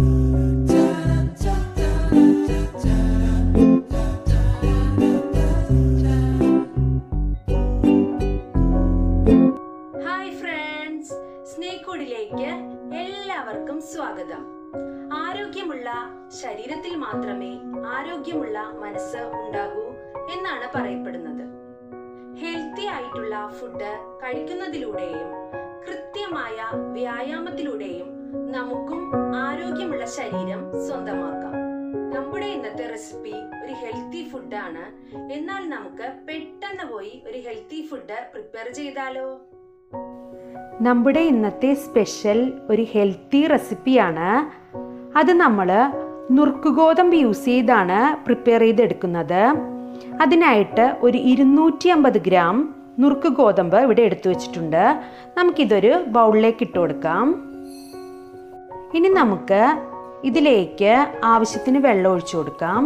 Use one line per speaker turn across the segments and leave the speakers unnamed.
hi friends സ്നേക്കൂടിലേക്ക് എല്ലാവർക്കും സ്വാഗതം ആരോഗ്യമുള്ള ശരീരത്തിൽ മാത്രമേ ആരോഗ്യമുള്ള മനസ്സ് ഉണ്ടാകൂ എന്നാണ് പറയപ്പെടുന്നത് ഹെൽത്തി ആയിട്ടുള്ള ഫുഡ് കഴിക്കുന്നതിലൂടെയും കൃത്യമായ വ്യായാമത്തിലൂടെയും നമുക്കും ആരോഗ്യമുള്ള ശരീരം സ്വന്തമാക്കാം നമ്മുടെ ഇന്നത്തെ റെസിപ്പി ഒരു ഹെൽത്തി ഫുഡാണ് എന്നാൽ നമുക്ക് പെട്ടെന്ന് പോയി ഒരു ഹെൽത്തി ഫുഡ് പ്രിപ്പയർ ചെയ്താലോ
നമ്മുടെ ഇന്നത്തെ സ്പെഷ്യൽ ഒരു ഹെൽത്തി റെസിപ്പിയാണ് അത് നമ്മൾ നുറുക്കുകോതമ്പ് യൂസ് ചെയ്താണ് പ്രിപ്പയർ ചെയ്തെടുക്കുന്നത് അതിനായിട്ട് ഒരു ഇരുന്നൂറ്റി അമ്പത് ഗ്രാം നുറുക്ക് ഗോതമ്പ് ഇവിടെ എടുത്തു വെച്ചിട്ടുണ്ട് നമുക്കിതൊരു ബൗളിലേക്ക് ഇട്ട് കൊടുക്കാം ഇനി നമുക്ക് ഇതിലേക്ക് ആവശ്യത്തിന് വെള്ളം ഒഴിച്ചു കൊടുക്കാം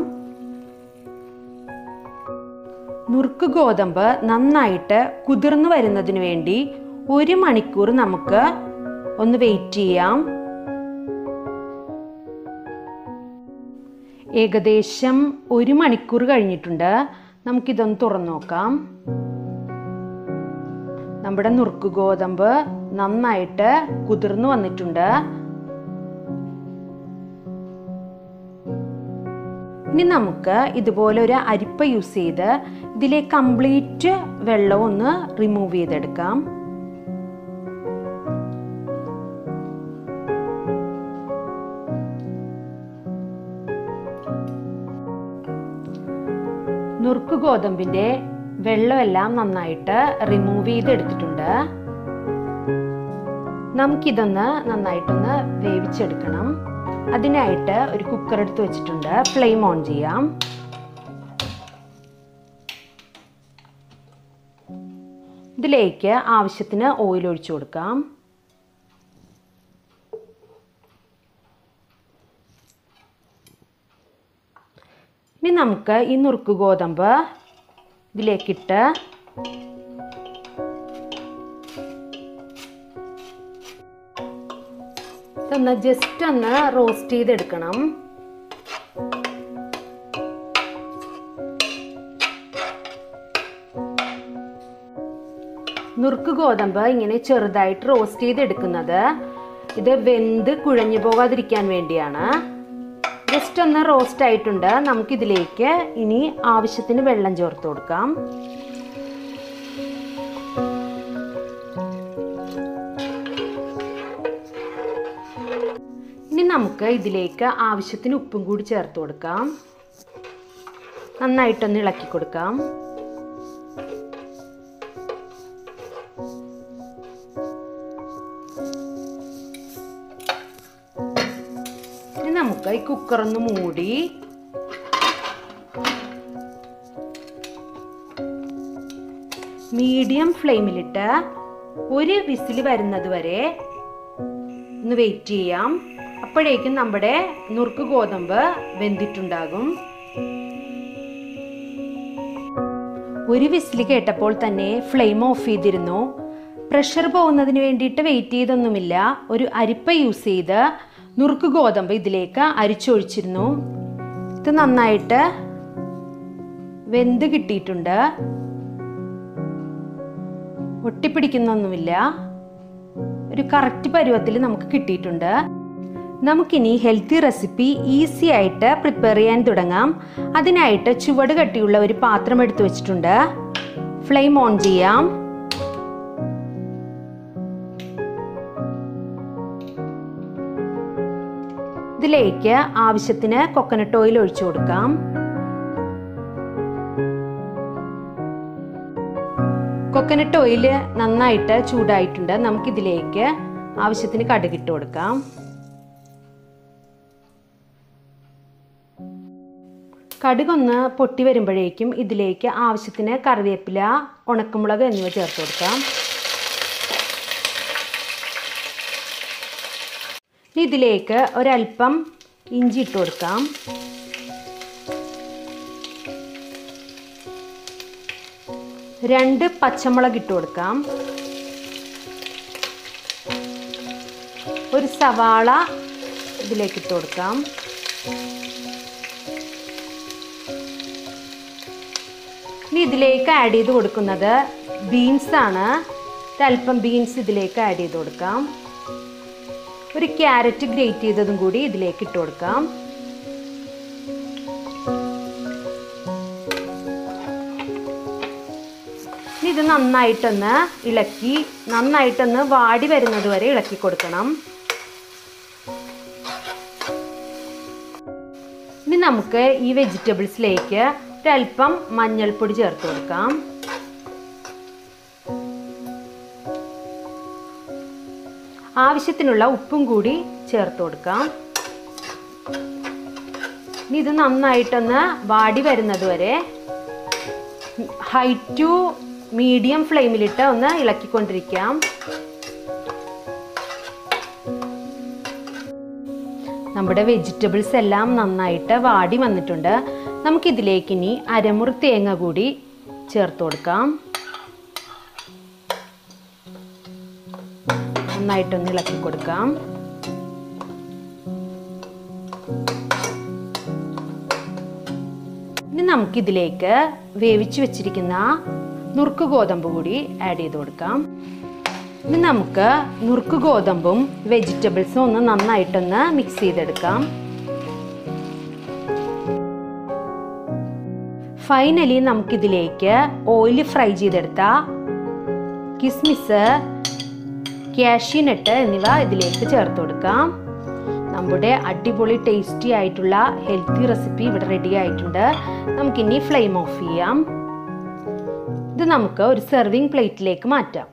നുറുക്ക് ഗോതമ്പ് നന്നായിട്ട് കുതിർന്നു വരുന്നതിന് വേണ്ടി ഒരു മണിക്കൂർ നമുക്ക് ഒന്ന് വെയിറ്റ് ചെയ്യാം ഏകദേശം ഒരു മണിക്കൂർ കഴിഞ്ഞിട്ടുണ്ട് നമുക്കിതൊന്ന് തുറന്നു നോക്കാം നമ്മുടെ നുറുക്ക് ഗോതമ്പ് നന്നായിട്ട് കുതിർന്നു വന്നിട്ടുണ്ട് ഇനി നമുക്ക് ഇതുപോലെ ഒരു അരിപ്പ യൂസ് ചെയ്ത് ഇതിലെ കംപ്ലീറ്റ് വെള്ളം ഒന്ന് റിമൂവ് ചെയ്തെടുക്കാം നുറുക്ക് ഗോതമ്പിന്റെ വെള്ളമെല്ലാം നന്നായിട്ട് റിമൂവ് ചെയ്തെടുത്തിട്ടുണ്ട് നമുക്കിതൊന്ന് നന്നായിട്ടൊന്ന് വേവിച്ചെടുക്കണം അതിനായിട്ട് ഒരു കുക്കർ എടുത്ത് വെച്ചിട്ടുണ്ട് ഫ്ലെയിം ഓൺ ചെയ്യാം ഇതിലേക്ക് ആവശ്യത്തിന് ഓയിൽ ഒഴിച്ചു കൊടുക്കാം ഇനി നമുക്ക് ഈ നുറുക്ക് ഗോതമ്പ് ഇതിലേക്കിട്ട് ഇതൊന്ന് ജസ്റ്റ് ഒന്ന് റോസ്റ്റ് ചെയ്തെടുക്കണം നുറുക്ക് ഗോതമ്പ് ഇങ്ങനെ ചെറുതായിട്ട് റോസ്റ്റ് ചെയ്തെടുക്കുന്നത് ഇത് വെന്ത് കുഴഞ്ഞു പോകാതിരിക്കാൻ വേണ്ടിയാണ് ജസ്റ്റ് ഒന്ന് റോസ്റ്റ് ആയിട്ടുണ്ട് നമുക്കിതിലേക്ക് ഇനി ആവശ്യത്തിന് വെള്ളം ചേർത്ത് കൊടുക്കാം ഇനി നമുക്ക് ഇതിലേക്ക് ആവശ്യത്തിന് ഉപ്പും കൂടി ചേർത്ത് കൊടുക്കാം നന്നായിട്ടൊന്ന് ഇളക്കി കൊടുക്കാം ഇനി നമുക്ക് ഈ കുക്കർ ഒന്ന് മൂടി മീഡിയം ഫ്ലെയിമിലിട്ട് ഒരു വിസിൽ വരുന്നത് വരെ ഒന്ന് വെയിറ്റ് ചെയ്യാം അപ്പോഴേക്കും നമ്മുടെ നുറുക്ക് ഗോതമ്പ് വെന്തിട്ടുണ്ടാകും ഒരു വിസിൽ കേട്ടപ്പോൾ തന്നെ ഫ്ലെയിം ഓഫ് ചെയ്തിരുന്നു പ്രഷർ പോകുന്നതിന് വേണ്ടിയിട്ട് വെയിറ്റ് ചെയ്തൊന്നുമില്ല ഒരു അരിപ്പ യൂസ് ചെയ്ത് നുറുക്ക് ഗോതമ്പ് ഇതിലേക്ക് അരിച്ചൊഴിച്ചിരുന്നു ഇത് നന്നായിട്ട് വെന്ത് കിട്ടിയിട്ടുണ്ട് ഒട്ടിപ്പിടിക്കുന്നൊന്നുമില്ല ഒരു കറക്റ്റ് പരുവത്തിൽ നമുക്ക് കിട്ടിയിട്ടുണ്ട് നമുക്കിനി ഹെൽത്തി റെസിപ്പി ഈസി ആയിട്ട് പ്രിപ്പയർ ചെയ്യാൻ തുടങ്ങാം അതിനായിട്ട് ചുവട് കട്ടിയുള്ള ഒരു പാത്രം എടുത്തു വെച്ചിട്ടുണ്ട് ഫ്ലെയിം ഓൺ ചെയ്യാം ഇതിലേക്ക് ആവശ്യത്തിന് കൊക്കനട്ട് ഓയിൽ ഒഴിച്ചു കൊടുക്കാം കൊക്കനട്ട് ഓയിൽ നന്നായിട്ട് ചൂടായിട്ടുണ്ട് നമുക്കിതിലേക്ക് ആവശ്യത്തിന് കടുകിട്ട് കൊടുക്കാം കടുകൊന്ന് പൊട്ടി വരുമ്പോഴേക്കും ഇതിലേക്ക് ആവശ്യത്തിന് കറിവേപ്പില ഉണക്കമുളക് എന്നിവ ചേർത്ത് കൊടുക്കാം ഇനി ഇതിലേക്ക് ഒരല്പം ഇഞ്ചി ഇട്ട് കൊടുക്കാം രണ്ട് പച്ചമുളക് ഇട്ട് കൊടുക്കാം ഒരു സവാള ഇതിലേക്ക് ഇട്ട് കൊടുക്കാം ഇനി ഇതിലേക്ക് ആഡ് ചെയ്ത് കൊടുക്കുന്നത് ബീൻസ് ആണ് ഒരല്പം ബീൻസ് ഇതിലേക്ക് ആഡ് ചെയ്ത് കൊടുക്കാം ഒരു ക്യാരറ്റ് ഗ്രേറ്റ് ചെയ്തതും കൂടി ഇതിലേക്ക് ഇട്ട് കൊടുക്കാം ഇനി ഇത് നന്നായിട്ടൊന്ന് ഇളക്കി നന്നായിട്ടൊന്ന് വാടി വരുന്നത് വരെ ഇളക്കി കൊടുക്കണം ഇനി നമുക്ക് ഈ വെജിറ്റബിൾസിലേക്ക് ഒരല്പം മഞ്ഞൾപ്പൊടി ചേർത്ത് കൊടുക്കാം ആവശ്യത്തിനുള്ള ഉപ്പും കൂടി ചേർത്ത് കൊടുക്കാം ഇനി ഇത് നന്നായിട്ടൊന്ന് വാടി വരുന്നത് വരെ ഹൈ ടു മീഡിയം ഫ്ലെയിമിലിട്ട് ഒന്ന് ഇളക്കിക്കൊണ്ടിരിക്കാം നമ്മുടെ വെജിറ്റബിൾസ് എല്ലാം നന്നായിട്ട് വാടി വന്നിട്ടുണ്ട് നമുക്കിതിലേക്ക് ഇനി അരമുറി തേങ്ങ കൂടി ചേർത്ത് കൊടുക്കാം നന്നായിട്ടൊന്ന് ഇളക്കി കൊടുക്കാം ഇനി നമുക്കിതിലേക്ക് വേവിച്ച് വെച്ചിരിക്കുന്ന നുറുക്ക് ഗോതമ്പ് കൂടി ആഡ് ചെയ്ത് കൊടുക്കാം ഇനി നമുക്ക് നുറുക്ക് ഗോതമ്പും വെജിറ്റബിൾസും ഒന്ന് നന്നായിട്ടൊന്ന് മിക്സ് ചെയ്തെടുക്കാം ഫൈനലി നമുക്കിതിലേക്ക് ഓയിൽ ഫ്രൈ ചെയ്തെടുത്ത കിസ്മിസ് കാഷ്യൂനട്ട് എന്നിവ ഇതിലേക്ക് ചേർത്ത് കൊടുക്കാം നമ്മുടെ അടിപൊളി ടേസ്റ്റി ആയിട്ടുള്ള ഹെൽത്തി റെസിപ്പി ഇവിടെ റെഡി ആയിട്ടുണ്ട് നമുക്കിനി ഫ്ലെയിം ഓഫ് ചെയ്യാം ഇത് നമുക്ക് ഒരു സെർവിങ് പ്ലേറ്റിലേക്ക് മാറ്റാം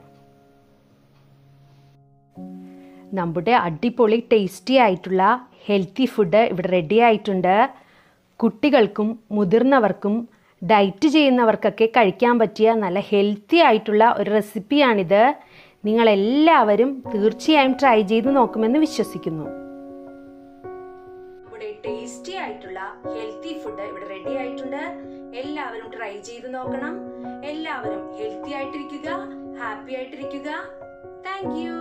നമ്മുടെ അടിപൊളി ടേസ്റ്റി ആയിട്ടുള്ള ഹെൽത്തി ഫുഡ് ഇവിടെ റെഡി ആയിട്ടുണ്ട് കുട്ടികൾക്കും മുതിർന്നവർക്കും ഡയറ്റ് ചെയ്യുന്നവർക്കൊക്കെ കഴിക്കാൻ പറ്റിയ നല്ല ഹെൽത്തി ആയിട്ടുള്ള ഒരു റെസിപ്പിയാണിത് നിങ്ങളെല്ലാവരും തീർച്ചയായും ട്രൈ ചെയ്ത് നോക്കുമെന്ന് വിശ്വസിക്കുന്നു
നമ്മുടെ ടേസ്റ്റി ആയിട്ടുള്ള ഹെൽത്തി ഫുഡ് ഇവിടെ റെഡി ആയിട്ടുണ്ട് എല്ലാവരും ട്രൈ ചെയ്ത് നോക്കണം എല്ലാവരും ഹെൽത്തി ആയിട്ടിരിക്കുക ഹാപ്പി ആയിട്ടിരിക്കുക താങ്ക് യു